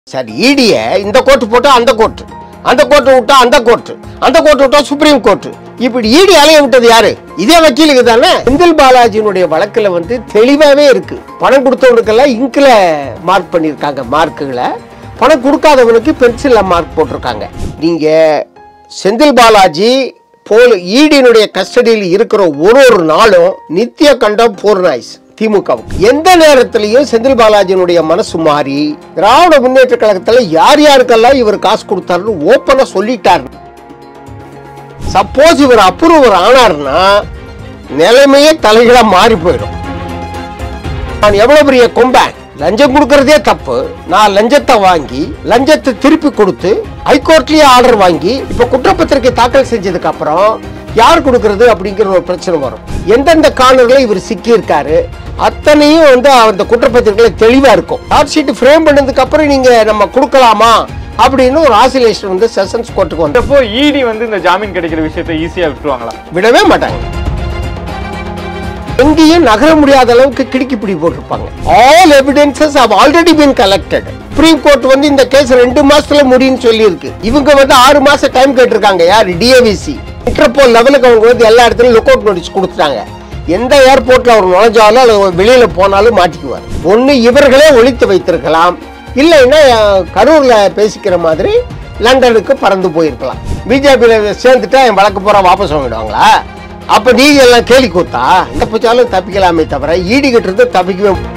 சரி இடிய இந்த கோர்ட்டு போட்டா அந்த கோர்ட்டு அந்த கோர்ட்டு விட்டா அந்த கோர்ட்டு அந்த கோர்ட்டு விட்டா சுப்ரீம் கோர்ட்டு இப்படி ஈடி அலைய விட்டது யாரு இதே வக்கீலுக்கு தானே செந்தில் பாலாஜியினுடைய வழக்குல வந்து தெளிவாவே இருக்கு பணம் கொடுத்தவனுக்கெல்லாம் இங்க்ல மார்க் பண்ணியிருக்காங்க மார்க்குகளை பணம் கொடுக்காதவனுக்கு பென்சில்ல மார்க் போட்டிருக்காங்க நீங்க செந்தில் பாலாஜி போல் ஈடியினுடைய கஸ்டடியில் இருக்கிற ஒரு ஒரு நாளும் நித்திய கண்டம் போர் நாய்ஸ் திமுகவுக்கு எந்த நேரத்திலையும் செந்தில் பாலாஜியினுடைய மனசு மாறி திராவிட முன்னேற்ற கழகத்துல யார் யாருக்கெல்லாம் இவர் காசு கொடுத்தாருன்னு ஓப்பனா சொல்லிட்டாரு சப்போஸ் இவர் அப்ரூவர் ஆனார்னா நிலைமையே தலைகளா மாறி போயிடும் நான் எவ்வளவு பெரிய கொம்பேன் லஞ்சம் கொடுக்கறதே தப்பு நான் லஞ்சத்தை வாங்கி லஞ்சத்தை திருப்பி கொடுத்து ஹைகோர்ட்லயே ஆர்டர் வாங்கி இப்ப குற்றப்பத்திரிக்கை தாக்கல் செஞ்சதுக்கு அப்புறம் யார் கொடுக்கறது அப்படிங்கிற ஒரு பிரச்சனை வரும் எந்தெந்த கார்னர்ல இவர் சிக்கி இருக்காரு அத்தனையும் வந்து அந்த குற்றப்பத்திரிக்கையில தெளிவா இருக்கும் சார்ஜ் ஷீட் ஃப்ரேம் பண்ணதுக்கு அப்புறம் நீங்க நம்ம கொடுக்கலாமா அப்படின்னு ஒரு ஆசிலேஷன் வந்து செஷன்ஸ் கோர்ட்டுக்கு வந்து அப்போ இடி வந்து இந்த ஜாமீன் கிடைக்கிற விஷயத்தை ஈஸியா விட்டுருவாங்களா விடவே மாட்டாங்க எங்கேயும் நகர முடியாத அளவுக்கு கிடுக்கி பிடி போட்டிருப்பாங்க all evidences have already been collected supreme court வந்து இந்த கேஸ் ரெண்டு மாசத்துல முடியும்னு சொல்லி இருக்கு இவங்க வந்து ஆறு மாசம் டைம் கேட்டிருக்காங்க யார் டிஏவிசி இன்டர்போல் லெவலுக்கு அவங்க வந்து எல்லா இடத்துலயும் லுக் அவுட் நோட்டீஸ் கொடுத்துட்டாங்க எந்த ஏர்போர்ட்ல அவர் நுழைஞ்சாலும் அல்லது வெளியில போனாலும் மாட்டிக்குவார் ஒண்ணு இவர்களே ஒழித்து வைத்திருக்கலாம் இல்லைன்னா அஹ், கரூர்ல பேசிக்கிற மாதிரி லண்டனுக்கு பறந்து போயிருக்கலாம் பிஜேபியில சேர்ந்துட்டா என் வழக்கு பூரா வாபஸ் வாங்கிடுவாங்களா அப்ப நீங்க எல்லாம் கேலி கூத்தா தப்பிச்சாலும் தப்பிக்கலாமே தவிர ஈடிக்கிட்டு இருந்து தப்பிக்கவே மு-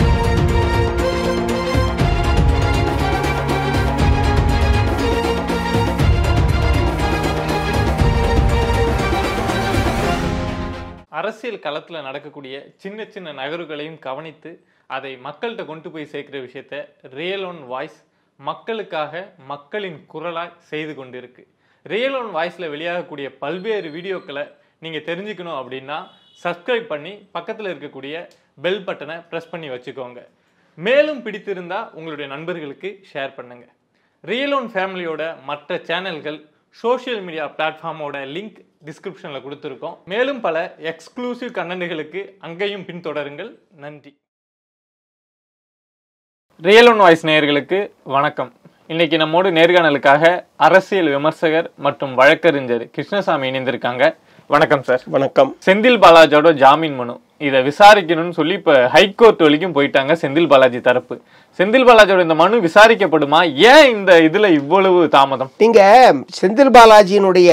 அரசியல் களத்துல நடக்கக்கூடிய சின்ன சின்ன நகர்வுகளையும் கவனித்து அதை மக்கள்கிட்ட கொண்டு போய் சேர்க்கிற விஷயத்த ரியல் ஒன் வாய்ஸ் மக்களுக்காக மக்களின் குரலாய் செய்து கொண்டிருக்கு ரியல் ஒன் வாய்ஸ்ல வெளியாகக்கூடிய பல்வேறு வீடியோக்களை நீங்க தெரிஞ்சுக்கணும் அப்படின்னா சப்ஸ்கிரைப் பண்ணி பக்கத்துல இருக்கக்கூடிய பெல் பட்டனை பிரஸ் பண்ணி வச்சுக்கோங்க மேலும் பிடித்திருந்தா உங்களுடைய நண்பர்களுக்கு ஷேர் பண்ணுங்க ரியல் ஒன் ஃபேமிலியோட மற்ற சேனல்கள் சோஷியல் மீடியா பிளாட்ஃபார்மோட லிங்க் டிஸ்கிரிப்ஷனில் கொடுத்துருக்கோம் மேலும் பல எக்ஸ்க்ளூசிவ் கண்டென்ட்டுகளுக்கு அங்கேயும் பின்தொடருங்கள் நன்றி ரியல் ஒன் வாய்ஸ் நேயர்களுக்கு வணக்கம் இன்னைக்கு நம்மோடு நேர்காணலுக்காக அரசியல் விமர்சகர் மற்றும் வழக்கறிஞர் கிருஷ்ணசாமி இணைந்திருக்காங்க வணக்கம் சார் வணக்கம் செந்தில் பாலாஜியோட ஜாமீன் மனு இதை விசாரிக்கணும்னு சொல்லி இப்ப ஹைகோர்ட் வரைக்கும் போயிட்டாங்க செந்தில் பாலாஜி தரப்பு செந்தில் பாலாஜியோட இந்த மனு விசாரிக்கப்படுமா ஏன் இந்த இதுல இவ்வளவு தாமதம் நீங்க செந்தில் பாலாஜியினுடைய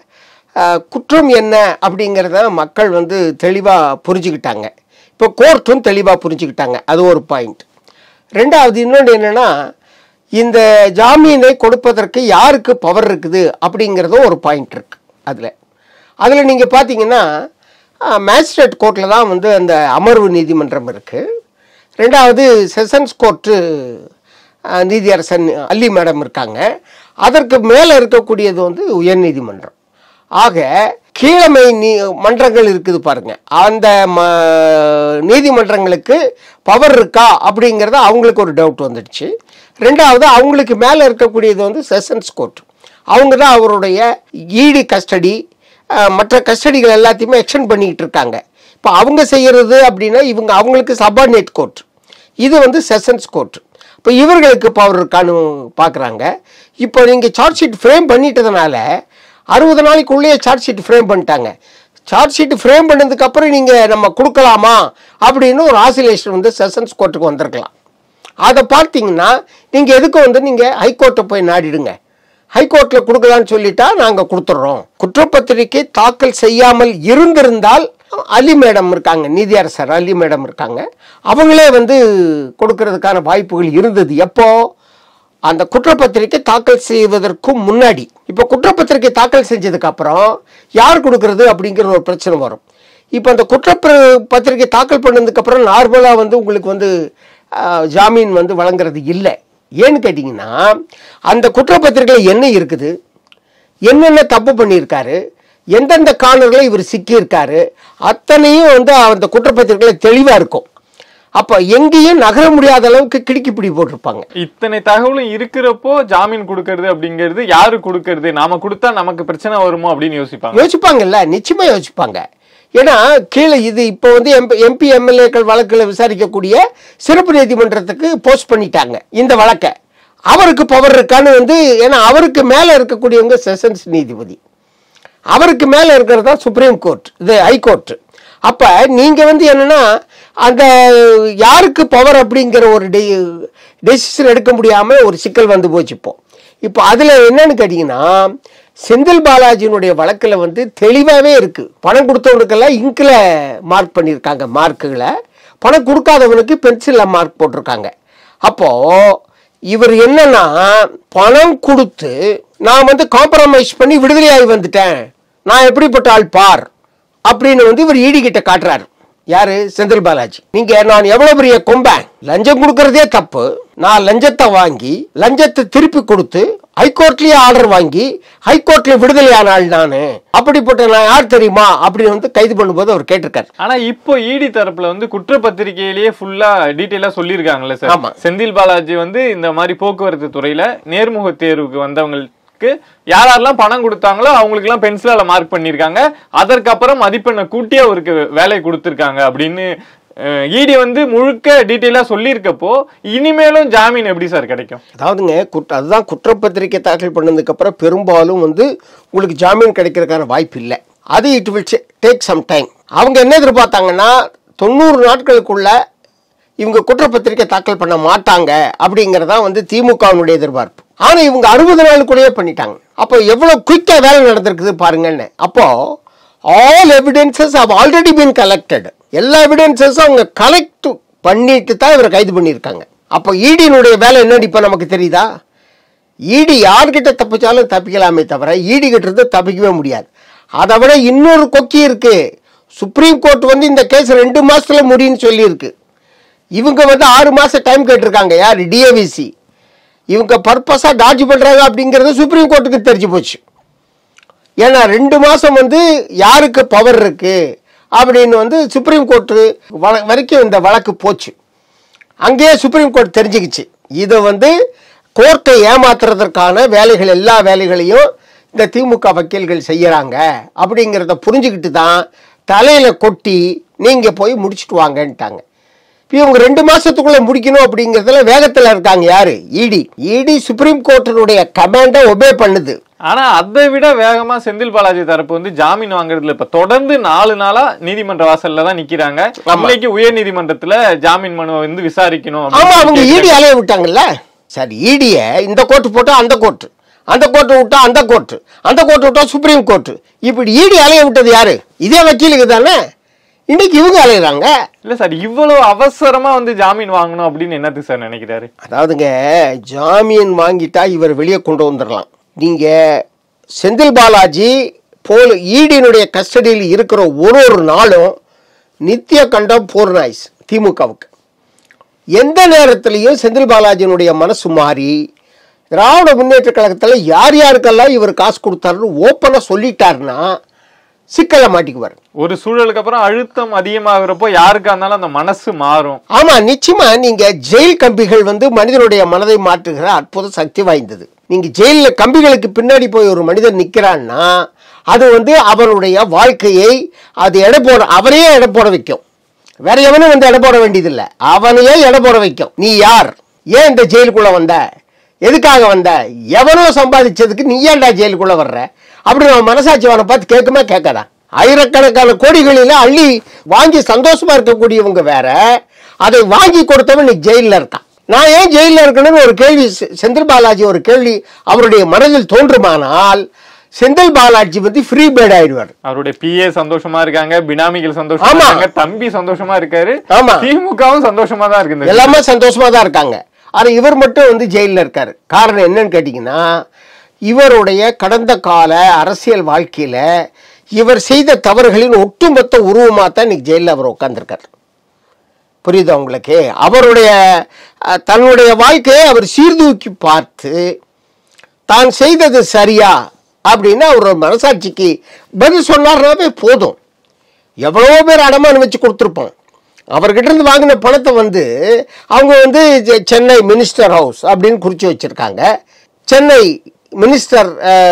அஹ், குற்றம் என்ன அப்படிங்கிறத மக்கள் வந்து தெளிவா புரிஞ்சுக்கிட்டாங்க இப்போ கோர்ட்டும் தெளிவா புரிஞ்சுக்கிட்டாங்க அது ஒரு பாயிண்ட் ரெண்டாவது இன்னொன்று என்னன்னா இந்த ஜாமீனை கொடுப்பதற்கு யாருக்கு பவர் இருக்குது அப்படிங்கிறதும் ஒரு பாயிண்ட் இருக்கு அதில் அதில் நீங்கள் பார்த்தீங்கன்னா மேஜிஸ்ட்ரேட் கோர்ட்டில் தான் வந்து அந்த அமர்வு நீதிமன்றம் இருக்குது ரெண்டாவது செஷன்ஸ் கோர்ட்டு அஹ், நீதியரசன் அல்லி மேடம் இருக்காங்க அதற்கு மேலே இருக்கக்கூடியது வந்து உயர்நீதிமன்றம் ஆக கீழமை நீ மன்றங்கள் இருக்குது பாருங்க அந்த ம நீதிமன்றங்களுக்கு பவர் இருக்கா அப்படிங்கிறத அவங்களுக்கு ஒரு டவுட் வந்துடுச்சு ரெண்டாவது அவங்களுக்கு மேலே இருக்கக்கூடியது வந்து செஷன்ஸ் கோர்ட் அவங்க தான் அவருடைய ஈடி கஸ்டடி மற்ற கஸ்டடிகள் எல்லாத்தையுமே எக்ஸ்டெண்ட் பண்ணிக்கிட்டு இருக்காங்க இப்போ அவங்க செய்கிறது அப்படின்னா இவங்க அவங்களுக்கு சபார்டினேட் கோர்ட் இது வந்து செஷன்ஸ் கோர்ட் இப்போ இவர்களுக்கு பவர் இருக்கான்னு பார்க்குறாங்க இப்போ நீங்கள் சார்ஜ் ஷீட் ஃப்ரேம் பண்ணிட்டதுனால அறுபது நாளைக்குள்ளேயே சார்ஜ் ஷீட் ஃப்ரேம் பண்ணிட்டாங்க சார்ஜ் ஷீட் ஃப்ரேம் பண்ணதுக்கப்புறம் நீங்கள் நம்ம கொடுக்கலாமா அப்படின்னு ஒரு ஆசிலேஷன் வந்து செஷன்ஸ் கோர்ட்டுக்கு வந்திருக்கலாம் அதை பார்த்தீங்கன்னா நீங்கள் எதுக்கு வந்து நீங்கள் ஹைகோர்ட்டை போய் நாடிடுங்க ஹைகோர்ட்டில் கொடுக்கலான்னு சொல்லிட்டா நாங்கள் கொடுத்துட்றோம் குற்றப்பத்திரிக்கை தாக்கல் செய்யாமல் இருந்திருந்தால் அலி மேடம் இருக்காங்க நீதியரசர் அலி மேடம் இருக்காங்க அவங்களே வந்து கொடுக்கறதுக்கான வாய்ப்புகள் இருந்தது எப்போ அந்த குற்றப்பத்திரிக்கை தாக்கல் செய்வதற்கும் முன்னாடி இப்போ குற்றப்பத்திரிக்கை தாக்கல் செஞ்சதுக்கு அப்புறம் யார் கொடுக்கறது அப்படிங்கிற ஒரு பிரச்சனை வரும் இப்போ அந்த குற்றப்ப பத்திரிக்கை தாக்கல் பண்ணதுக்கு அப்புறம் நார்மலாக வந்து உங்களுக்கு வந்து ஆஹ், ஜாமீன் வந்து வழங்குறது இல்லை ஏன்னு கேட்டிங்கன்னா அந்த குற்றப்பத்திரிக்கையில் என்ன இருக்குது என்னென்ன தப்பு பண்ணியிருக்காரு எந்தெந்த கார்னர்ல இவர் சிக்கியிருக்காரு அத்தனையும் வந்து அந்த குற்றப்பத்திரிக்கையில் தெளிவாக இருக்கும் அப்போ எங்கேயும் நகர முடியாத அளவுக்கு கிடுக்கி பிடி போட்டிருப்பாங்க இத்தனை தகவலும் இருக்கிறப்போ ஜாமீன் கொடுக்கறது அப்படிங்கிறது யாரு கொடுக்கறது நாம கொடுத்தா நமக்கு பிரச்சனை வருமோ அப்படின்னு யோசிப்பாங்க யோசிப்பாங்கல்ல நிச்சயமா யோசிப்பாங்க ஏன்னா கீழே இது இப்போ வந்து எம்பி எம்பி எம்எல்ஏக்கள் வழக்குல விசாரிக்கக்கூடிய சிறப்பு நீதிமன்றத்துக்கு போஸ்ட் பண்ணிட்டாங்க இந்த வழக்கை அவருக்கு பவர் இருக்கான்னு வந்து ஏன்னா அவருக்கு மேலே இருக்கக்கூடியவங்க செஷன்ஸ் நீதிபதி அவருக்கு மேலே இருக்கிறது தான் சுப்ரீம் கோர்ட் இது ஹைகோர்ட் அப்போ நீங்கள் வந்து என்னென்னா அந்த யாருக்கு பவர் அப்படிங்கிற ஒரு டெ டெசிஷன் எடுக்க முடியாமல் ஒரு சிக்கல் வந்து போச்சு இப்போ இப்போ அதில் என்னன்னு கேட்டிங்கன்னா செந்தில் பாலாஜியினுடைய வழக்கில் வந்து தெளிவாகவே இருக்குது பணம் கொடுத்தவனுக்கெல்லாம் இங்கில் மார்க் பண்ணியிருக்காங்க மார்க்குகளை பணம் கொடுக்காதவனுக்கு பென்சிலில் மார்க் போட்டிருக்காங்க அப்போது இவர் என்னன்னா பணம் கொடுத்து நான் வந்து காம்ப்ரமைஸ் பண்ணி விடுதலையாகி வந்துட்டேன் நான் எப்படிப்பட்ட ஆள் பார் அப்படின்னு வந்து இவர் ஈடி கிட்ட காட்டுறாரு யாரு செந்தில் பாலாஜி நீங்க நான் எவ்வளவு பெரிய கொம்பேன் லஞ்சம் கொடுக்கறதே தப்பு நான் லஞ்சத்தை வாங்கி லஞ்சத்தை திருப்பி கொடுத்து ஹைகோர்ட்லயே ஆர்டர் வாங்கி ஹைகோர்ட்ல விடுதலையான ஆள் நானு அப்படிப்பட்ட நான் யார் தெரியுமா அப்படின்னு வந்து கைது பண்ணும்போது அவர் கேட்டிருக்காரு ஆனா இப்போ இடி தரப்புல வந்து குற்றப்பத்திரிகையிலேயே ஃபுல்லா டீட்டெயிலா சொல்லியிருக்காங்கல்ல சார் ஆமா. செந்தில் பாலாஜி வந்து இந்த மாதிரி போக்குவரத்து துறையில நேர்முக தேர்வுக்கு வந்தவங்களுக்கு யார் யாரெல்லாம் பணம் கொடுத்தாங்களோ அவங்களுக்கு எல்லாம் பென்சிலால மார்க் பண்ணிருக்காங்க அதற்கப்புறம் மதிப்பெண்ணை கூட்டி அவருக்கு வேலை கொடுத்திருக்காங்க அப்படின்னு இடி வந்து முழுக்க டீட்டெயிலா சொல்லியிருக்கப்போ இனிமேலும் ஜாமீன் எப்படி சார் கிடைக்கும் அதாவதுங்க குற்ற அதுதான் குற்றப்பத்திரிக்கை தாக்கல் பண்ணதுக்கப்புறம் பெரும்பாலும் வந்து உங்களுக்கு ஜாமீன் கிடைக்கிறதுக்கான வாய்ப்பு இல்லை அது it will take some time அவங்க என்ன எதிர்பார்த்தாங்கன்னா தொண்ணூறு நாட்களுக்குள்ள இவங்க குற்றப்பத்திரிக்கை தாக்கல் பண்ண மாட்டாங்க அப்படிங்கிறதான் வந்து திமுகவினுடைய எதிர்பார்ப்பு ஆனால் இவங்க அறுபது நாளுக்குள்ளேயே பண்ணிட்டாங்க அப்போ எவ்வளோ குயிக்காக வேலை நடந்திருக்குது பாருங்கன்னு அப்போ all evidences have already been collected எல்லா எவிடன்சஸும் அவங்க கலெக்ட் பண்ணிட்டு தான் இவரை கைது பண்ணியிருக்காங்க அப்போ ஈடியினுடைய வேலை என்னன்னு இப்போ நமக்கு தெரியுதா ஈடி யார்கிட்ட தப்பிச்சாலும் தப்பிக்கலாமே தவிர ஈடி கிட்ட இருந்து தப்பிக்கவே முடியாது அதை விட இன்னொரு கொக்கி இருக்கு சுப்ரீம் கோர்ட் வந்து இந்த கேஸ் ரெண்டு மாசத்துல முடியும்னு சொல்லியிருக்கு இவங்க வந்து ஆறு மாசம் டைம் கேட்டிருக்காங்க யார் டிஏவிசி இவங்க பர்பஸாக டாஜ் பண்ணுறாங்க அப்படிங்கிறது சுப்ரீம் கோர்ட்டுக்கு தெரிஞ்சு போச்சு ஏன்னா ரெண்டு மாதம் வந்து யாருக்கு பவர் இருக்கு அப்படின்னு வந்து சுப்ரீம் கோர்ட்டு வழ வரைக்கும் இந்த வழக்கு போச்சு அங்கேயே சுப்ரீம் கோர்ட் தெரிஞ்சுக்கிச்சு இதை வந்து கோர்ட்டை ஏமாத்துறதற்கான வேலைகள் எல்லா வேலைகளையும் இந்த திமுக வக்கீல்கள் செய்யறாங்க அப்படிங்கிறத புரிஞ்சுக்கிட்டு தான் தலையில கொட்டி நீங்க போய் முடிச்சுட்டு வாங்கன்ட்டாங்க இப்போ இவங்க ரெண்டு மாசத்துக்குள்ள முடிக்கணும் அப்படிங்கிறதுல வேகத்துல இருக்காங்க யாரு இடி இடி சுப்ரீம் கோர்ட்டினுடைய கமாண்டை ஒபே பண்ணுது ஆனா அதை விட வேகமா செந்தில் பாலாஜி தரப்பு வந்து ஜாமீன் வாங்குறதுல இப்ப தொடர்ந்து நாலு நாளா நீதிமன்ற வாசல்ல தான் நிக்கிறாங்க இன்னைக்கு உயர் நீதிமன்றத்துல ஜாமீன் மனுவை வந்து விசாரிக்கணும் ஆமா அப்படின்னு அவங்க கேக்குறாங்க. ஈடி அலைய விட்டாங்கல்ல சரி ஈடிய இந்த கோர்ட்டு போட்டா அந்த கோர்ட்டு அந்த கோர்ட்டு விட்டா அந்த கோர்ட்டு அந்த கோர்ட்டு விட்டா சுப்ரீம் கோர்ட்டு இப்படி ஈடி அலைய விட்டது யாரு இதே வக்கீலுக்கு தானே இன்னைக்கு இவங்க அலையிறாங்க இல்ல சார் இவ்வளவு அவசரமா வந்து ஜாமீன் வாங்கணும் அப்படின்னு என்னத்துக்கு சார் நினைக்கிறாரு அதாவதுங்க ஜாமீன் வாங்கிட்டா இவர் வெளியே கொண்டு வந்துடலாம் நீங்க செந்தில் பாலாஜி போல் ஈடியினுடைய கஸ்டடியில் இருக்கிற ஒரு ஒரு நாளும் நித்திய கண்டம் போர்னாய்ஸ் திமுகவுக்கு எந்த நேரத்திலையும் செந்தில் பாலாஜியினுடைய மனசு மாறி திராவிட முன்னேற்ற கழகத்தில் யார் யாருக்கெல்லாம் இவர் காசு கொடுத்தாருன்னு ஓப்பனாக சொல்லிட்டாருன்னா சிக்கலை மாட்டிக்குவார் ஒரு சூழலுக்கு அப்புறம் அழுத்தம் அதிகமாகிறப்போ யாருக்கா இருந்தாலும் அந்த மனசு மாறும் ஆமா நிச்சயமா நீங்க ஜெயில் கம்பிகள் வந்து மனிதனுடைய மனதை மாற்றுகிற அற்புத சக்தி வாய்ந்தது நீங்க ஜெயில கம்பிகளுக்கு பின்னாடி போய் ஒரு மனிதன் நிக்கிறான்னா அது வந்து அவனுடைய வாழ்க்கையை அது எடை போட அவனையே எடை போட வைக்கும் வேற எவனும் வந்து எடை போட வேண்டியதில்லை அவனையே எடை போட வைக்கும் நீ யார் ஏன் இந்த ஜெயிலுக்குள்ள வந்த எதுக்காக வந்த எவனோ சம்பாதிச்சதுக்கு நீ ஏன்டா ஜெயிலுக்குள்ள வர்ற அப்படி நம்ம மனசாட்சி அவனை பார்த்து கேட்குமா கேட்காதா ஆயிரக்கணக்கான கோடிகளில அள்ளி வாங்கி சந்தோஷமா இருக்கக்கூடியவங்க வேற அதை வாங்கி கொடுத்தவன் நீ ஜெயிலில் இருக்கான் நான் ஏன் ஜெயிலில் இருக்கணும்னு ஒரு கேள்வி செ- செந்தில் பாலாஜி ஒரு கேள்வி அவருடைய மனதில் தோன்றுமானால் செந்தில் பாலாஜி வந்து ஃப்ரீ பேர்ட் ஆயிடுவார் அவருடைய பிஏ சந்தோஷமா இருக்காங்க பினாமிகள் சந்தோஷமா ஆமா. இருக்காங்க தம்பி சந்தோஷமா இருக்காரு ஆமா. திமுகவும் சந்தோஷமா தான் இருக்கு இந்த எல்லாமே சந்தோஷமா தான் இருக்காங்க ஆனா இவர் மட்டும் வந்து ஜெயிலில் இருக்காரு காரணம் என்னன்னு கேட்டிங்கன்னா இவருடைய கடந்த கால அரசியல் வாழ்க்கையில இவர் செய்த தவறுகளின் ஒட்டுமொத்த உருவமாக தான் இன்னைக்கு ஜெயிலில் அவர் உட்காந்துருக்கார் புரியுதா உங்களுக்கு அவருடைய அஹ், தன்னுடைய வாழ்க்கையை அவர் சீர்தூக்கி பார்த்து தான் செய்தது சரியா அப்படின்னு அவரோட மனசாட்சிக்கு பதில் சொன்னார்னாவே போதும் எவ்வளவோ பேர் அடமானம் வச்சு கொடுத்துருப்போம் அவர்கிட்ட இருந்து வாங்கின பணத்தை வந்து அவங்க வந்து செ- சென்னை மினிஸ்டர் ஹவுஸ் அப்படின்னு குறித்து வச்சுருக்காங்க சென்னை மினிஸ்டர்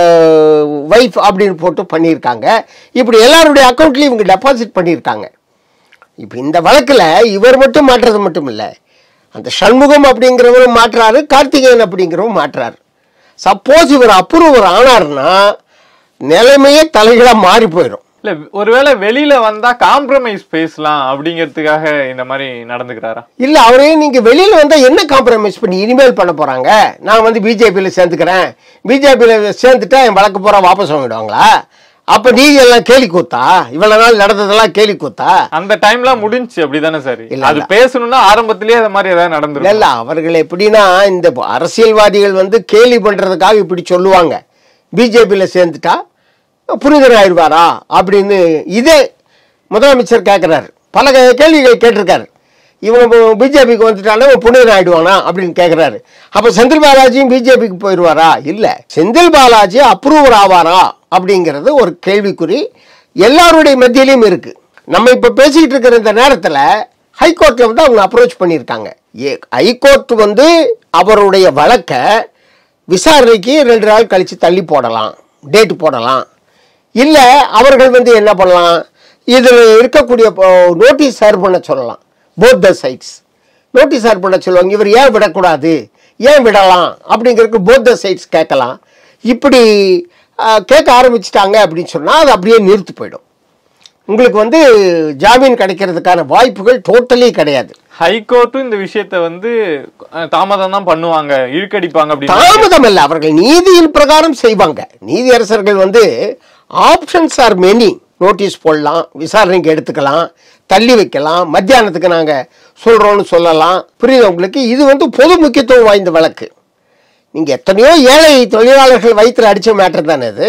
வைஃப் அப்படின்னு போட்டு பண்ணியிருக்காங்க இப்படி எல்லாருடைய அக்கௌண்ட்லேயும் இவங்க டெபாசிட் பண்ணியிருக்காங்க இப்போ இந்த வழக்கில் இவர் மட்டும் மாட்டுறது மட்டும் இல்லை அந்த சண்முகம் அப்படிங்கிறவரும் மாற்றாரு கார்த்திகேயன் அப்படிங்கிறவரும் மாற்றாரு சப்போஸ் இவர் அப்ரூவர் ஆனார்னா நிலைமையே தலைகீழா மாறி போயிடும் இல்ல ஒருவேளை வெளியில வந்தா காம்ப்ரமைஸ் பேசலாம் அப்படிங்கிறதுக்காக இந்த மாதிரி நடந்துக்கிறாரா இல்ல அவரே நீங்க வெளியில வந்தா என்ன காம்ப்ரமைஸ் பண்ணி இனிமேல் பண்ண போறாங்க நான் வந்து பிஜேபியில சேர்ந்துக்கிறேன் பிஜேபியில சேர்ந்துட்டா என் வழக்கு பூரா வாபஸ் வாங்கிடுவாங்களா அப்ப நீதி எல்லாம் கேலி கூத்தா இவ்வளவு நாள் நடந்ததெல்லாம் கேலி கூத்தா அந்த டைம்லாம் முடிஞ்சுச்சு அப்படிதானே சார் இல்ல, அது பேசணும்னா ஆரம்பத்திலேயே அது மாதிரி ஏதாவது இல்ல நடந்துரும் இல்ல அவர்கள் எப்படின்னா இந்த அரசியல்வாதிகள் வந்து கேலி பண்றதுக்காக இப்படி சொல்லுவாங்க பிஜேபியில சேர்ந்துட்டா புனிதர் ஆயிடுவாரா அப்படின்னு இதே முதலமைச்சர் கேட்கிறாரு பல கே- கேள்விகள் கேட்டிருக்காரு இவங்க பிஜேபிக்கு வந்துட்டாலே இவன் புனிதர் ஆயிடுவானா அப்படின்னு கேட்கிறாரு அப்ப செந்தில் பாலாஜியும் பிஜேபிக்கு போயிடுவாரா இல்ல செந்தில் பாலாஜி அப்ரூவர் ஆவாரா அப்படிங்கிறது ஒரு கேள்விக்குறி எல்லாருடைய மத்தியிலையும் இருக்கு நம்ம இப்ப பேசிக்கிட்டு இருக்கிற இந்த நேரத்துல ஹைகோர்ட்ல வந்து அவங்க அப்ரோச் பண்ணியிருக்காங்க ஏ- ஹைகோர்ட் வந்து அவருடைய வழக்கை விசாரணைக்கு ரெண்டு நாள் கழிச்சு தள்ளி போடலாம் டேட் போடலாம் இல்லை அவர்கள் வந்து என்ன பண்ணலாம் இதில் இருக்கக்கூடிய நோட்டீஸ் சர்வ் பண்ண சொல்லலாம் both the sides notice serve பண்ண சொல்லுவாங்க இவர் ஏன் விடக்கூடாது ஏன் விடலாம் அப்படிங்கிறதுக்கு போத் த சைட்ஸ் கேட்கலாம் இப்படி அஹ், கேட்க ஆரம்பிச்சிட்டாங்க அப்படின்னு சொன்னால் அது அப்படியே நிறுத்து போயிடும் உங்களுக்கு வந்து ஜாமீன் கிடைக்கிறதுக்கான வாய்ப்புகள் டோட்டலி கிடையாது ஹைகோர்ட்டும் இந்த விஷயத்த வந்து அஹ், தாமதம் தான் பண்ணுவாங்க இழுக்கடிப்பாங்க அப்படின்னு தாமதம் அல்ல அவர்கள் நீதியின் பிரகாரம் செய்வாங்க நீதியரசர்கள் வந்து ஆப்ஷன்ஸ் ஆர் மெனி நோட்டீஸ் போடலாம் விசாரணைக்கு எடுத்துக்கலாம் தள்ளி வைக்கலாம் மத்தியானத்துக்கு நாங்கள் சொல்கிறோன்னு சொல்லலாம் புரியுது உங்களுக்கு இது வந்து பொது முக்கியத்துவம் வாய்ந்த வழக்கு நீங்கள் எத்தனையோ ஏழை தொழிலாளர்கள் வயிற்றுல அடித்த மேட்டர் தானே இது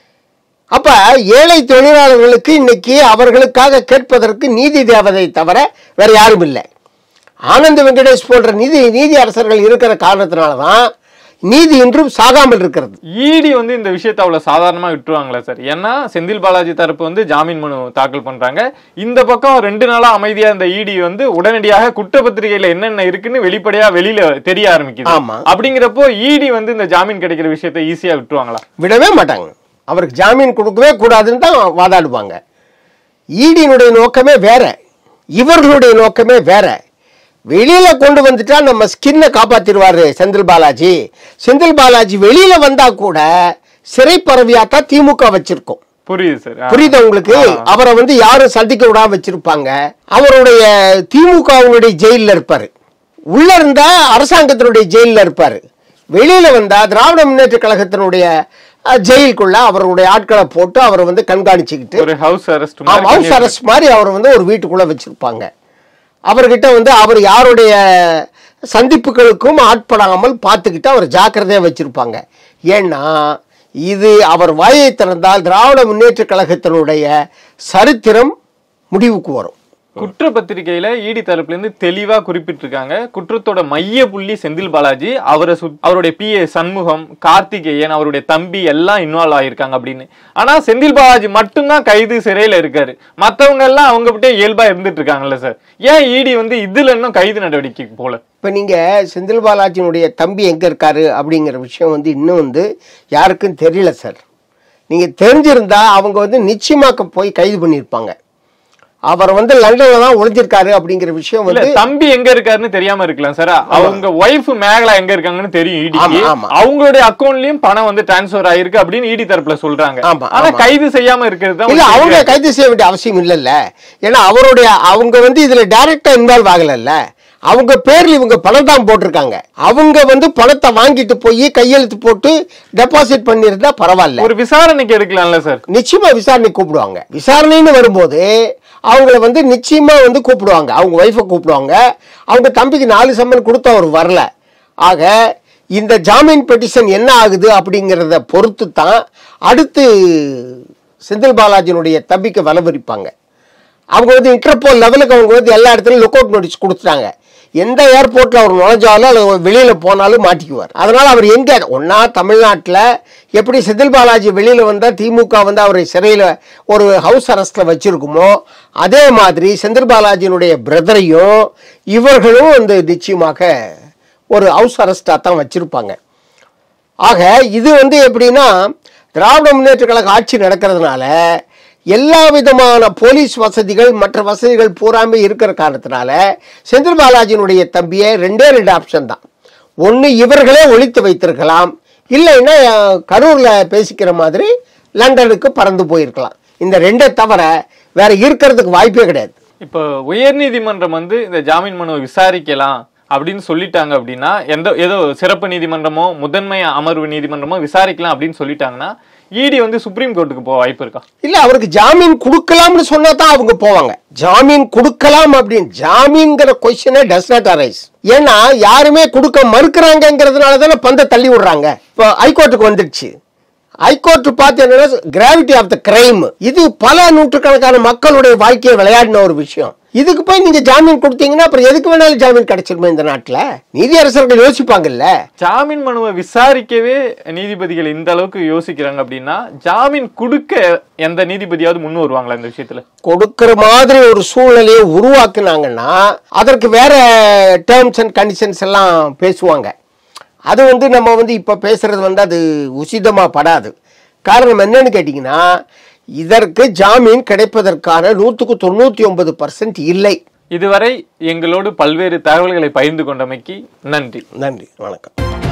அப்ப ஏழை தொழிலாளர்களுக்கு இன்னைக்கு அவர்களுக்காக கேட்பதற்கு நீதி தேவதை தவிர வேற யாரும் இல்லை ஆனந்த வெங்கடேஷ் போன்ற நீதி நீதி அரசர்கள் இருக்கிற காரணத்தினால தான் நீதி இன்றும் சாகாமல் இருக்கிறது இடி வந்து இந்த விஷயத்தை அவ்வளவு சாதாரணமா விட்டுருவாங்களா சார் ஏன்னா செந்தில் பாலாஜி தரப்பு வந்து ஜாமீன் மனு தாக்கல் பண்றாங்க இந்த பக்கம் ரெண்டு நாளா அமைதியா இந்த இடி வந்து உடனடியாக குற்றப்பத்திரிகையில என்னென்ன இருக்குன்னு வெளிப்படையா வெளியில தெரிய ஆரம்பிக்குது ஆமா. அப்படிங்கிறப்போ இடி வந்து இந்த ஜாமீன் கிடைக்கிற விஷயத்தை ஈஸியா விட்டுருவாங்களா விடவே மாட்டாங்க அவருக்கு ஜாமீன் கொடுக்கவே கூடாதுன்னு தான் வாதாடுவாங்க ஈடியினுடைய நோக்கமே வேற இவர்களுடைய நோக்கமே வேற வெளியில கொண்டு வந்துட்டா நம்ம ஸ்கின்னை காப்பாத்திடுவாரு செந்தில் பாலாஜி செந்தில் பாலாஜி வெளியில வந்தா கூட சிறை பரவியாத்தான் திமுக வச்சிருக்கோம் புரியுது சார் ஆ. புரியுதா உங்களுக்கு அவரை வந்து யாரும் சந்திக்க விடாம வச்சிருப்பாங்க அவருடைய திமுகவினுடைய ஜெயில்ல இருப்பாரு உள்ள இருந்தா அரசாங்கத்தினுடைய ஜெயில்ல இருப்பாரு வெளியில வந்தா திராவிட முன்னேற்ற கழகத்தினுடைய அஹ், ஜெயிலுக்குள்ள அவருடைய ஆட்களை போட்டு அவரை வந்து கண்காணிச்சுக்கிட்டு ஒரு ஹவுஸ் அரெஸ்ட் ஹவுஸ் அரெஸ்ட் மாதிரி அவரை வந்து ஒரு வீட்டுக்குள்ள வச்சிருப்பாங்க அவர்கிட்ட வந்து அவர் யாருடைய சந்திப்புகளுக்கும் ஆட்படாமல் பார்த்துக்கிட்டு அவர் ஜாக்கிரதையா வச்சிருப்பாங்க ஏன்னா இது அவர் வாயை திறந்தால் திராவிட முன்னேற்ற கழகத்தினுடைய சரித்திரம் முடிவுக்கு வரும் குற்றப்பத்திரிகையில இடி தரப்புல இருந்து தெளிவா குறிப்பிட்டிருக்காங்க குற்றத்தோட மைய புள்ளி செந்தில் பாலாஜி அவரை சுத்- அவருடைய பி ஏ சண்முகம் கார்த்திகேயன் அவருடைய தம்பி எல்லாம் இன்வால்வ் ஆயிருக்காங்க அப்படின்னு ஆனா செந்தில் பாலாஜி மட்டும்தான் கைது சிறையில இருக்காரு மத்தவங்க எல்லாம் அவங்க கிட்ட இயல்பா இருந்துட்டு இருக்காங்கல்ல சார் ஏன் இடி வந்து இதுல இன்னும் கைது நடவடிக்கை போல இப்போ நீங்கள் செந்தில் பாலாஜியினுடைய தம்பி எங்கே இருக்காரு அப்படிங்கிற விஷயம் வந்து இன்னும் வந்து யாருக்கும் தெரியல சார் நீங்கள் தெரிஞ்சிருந்தா அவங்க வந்து நிச்சயமாக்க போய் கைது பண்ணியிருப்பாங்க அவர் வந்து லண்டன்ல தான் ஒளிஞ்சிருக்காரு அப்படிங்கிற விஷயம் இல்ல வந்து தம்பி எங்க இருக்காருன்னு தெரியாம இருக்கலாம் சார் அவங்க ஒய்ஃப் மேகலா எங்க இருக்காங்கன்னு தெரியும் இடிக்கு ஆமா, ஆமா. அவங்களுடைய அக்கௌண்ட்லயும் பணம் வந்து டிரான்ஸ்ஃபர் ஆயிருக்கு அப்படின்னு இடி தரப்புல சொல்றாங்க ஆமா, ஆனா ஆமா. கைது செய்யாம இருக்கிறது தான் இல்ல ஒரு அவங்க பெரிய- கைது செய்ய வேண்டிய அவசியம் இல்லைல்ல ஏன்னா அவருடைய அவங்க வந்து இதுல டைரக்டா இன்வால்வ் ஆகலைல்ல அவங்க பேர்ல இவங்க பணம் தான் போட்டிருக்காங்க அவங்க வந்து பணத்தை வாங்கிட்டு போய் கையெழுத்து போட்டு டெபாசிட் பண்ணியிருந்தா பரவாயில்ல ஒரு விசாரணைக்கு எடுக்கலாம்ல சார் நிச்சயமா விசாரணை கூப்பிடுவாங்க விசாரணைன்னு வரும்போது அவங்கள வந்து நிச்சயமா வந்து கூப்பிடுவாங்க அவங்க ஒய்ஃபை கூப்பிடுவாங்க அவங்க தம்பிக்கு நாலு சம்மன் கொடுத்து அவர் வரல ஆக இந்த ஜாமீன் பெட்டிஷன் என்ன ஆகுது அப்படிங்கிறத பொறுத்து தான் அடுத்து செந்தில் பாலாஜியினுடைய தம்பிக்கு வலவரிப்பாங்க அவங்க வந்து இன்டர்போல் லெவலுக்கு அவங்க வந்து எல்லா இடத்துலையும் லுக் அவுட் நோட்டீஸ் கொடுத்துட்டாங்க எந்த ஏர்போர்ட்டில் அவர் நுழைஞ்சாலும் அல்லது வெளியில் போனாலும் மாட்டிக்குவார் அதனால் அவர் எங்கே ஒன்றா தமிழ்நாட்டில் எப்படி செந்தில் பாலாஜி வெளியில் வந்தால் திமுக வந்து அவரை சிறையில் ஒரு ஹவுஸ் அரெஸ்ட்டில் வச்சுருக்குமோ அதே மாதிரி செந்தில் பாலாஜியினுடைய பிரதரையும் இவர்களும் வந்து நிச்சயமாக ஒரு ஹவுஸ் அரெஸ்ட்டாக தான் வச்சுருப்பாங்க ஆக இது வந்து எப்படின்னா திராவிட முன்னேற்ற கழக ஆட்சி நடக்கிறதுனால எல்லா விதமான போலீஸ் வசதிகள் மற்ற வசதிகள் பூராமே இருக்கிற காரணத்தினால செந்தில் பாலாஜியினுடைய தம்பியை ரெண்டே ரெண்டு ஆப்ஷன் தான் ஒன்று இவர்களே ஒழித்து வைத்திருக்கலாம் இல்லைன்னா அஹ், கரூர்ல பேசிக்கிற மாதிரி லண்டனுக்கு பறந்து போயிருக்கலாம் இந்த ரெண்டை தவிர வேற இருக்கிறதுக்கு வாய்ப்பே கிடையாது இப்போ உயர்நீதிமன்றம் வந்து இந்த ஜாமீன் மனுவை விசாரிக்கலாம் அப்படின்னு சொல்லிட்டாங்க அப்படின்னா எந்த ஏதோ சிறப்பு நீதிமன்றமோ முதன்மை அமர்வு நீதிமன்றமோ விசாரிக்கலாம் அப்படின்னு சொல்லிட்டாங்கன்னா இடி வந்து சுப்ரீம் கோர்ட்டுக்கு போக வாய்ப்பு இருக்கா இல்ல அவருக்கு ஜாமீன் கொடுக்கலாம்னு சொன்னா தான் அவங்க போவாங்க ஜாமீன் கொடுக்கலாம் அப்படின்னு ஜாமீன்ங்கிற கொஸ்டினே டஸ் நாட் அரைஸ் ஏன்னா யாருமே கொடுக்க மறுக்கிறாங்கிறதுனால தானே பந்தை தள்ளி விடுறாங்க இப்போ ஹைகோர்ட்டுக்கு வந்துடுச்சு ஹைகோர்ட் பார்த்து என்னன்னா கிராவிட்டி ஆஃப் த கிரைம் இது பல நூற்றுக்கணக்கான மக்களுடைய வாழ்க்கையை விளையாடின ஒரு விஷயம் இதுக்கு போய் நீங்க ஜாமீன் கொடுத்தீங்கன்னா அப்புறம் எதுக்கு வேணாலும் ஜாமீன் கிடைச்சிருமே இந்த நாட்டுல நீதியரசர்கள் யோசிப்பாங்கல்ல ஜாமீன் மனுவை விசாரிக்கவே நீதிபதிகள் இந்த அளவுக்கு யோசிக்கிறாங்க அப்படின்னா ஜாமீன் கொடுக்க எந்த நீதிபதியாவது முன் வருவாங்களா இந்த விஷயத்துல கொடுக்கிற மாதிரி ஒரு சூழ்நிலையை உருவாக்குனாங்கன்னா அதற்கு வேற டேர்ம்ஸ் அண்ட் கண்டிஷன்ஸ் எல்லாம் பேசுவாங்க அது வந்து நம்ம வந்து இப்போ பேசுறது வந்து அது உசிதமாக படாது காரணம் என்னன்னு கேட்டிங்கன்னா இதற்கு ஜாமீன் கிடைப்பதற்கான நூற்றுக்கு தொண்ணூற்றி ஒன்பது பர்சன்ட் இல்லை இதுவரை எங்களோடு பல்வேறு தகவல்களை பகிர்ந்து கொண்டமைக்கு நன்றி நன்றி வணக்கம்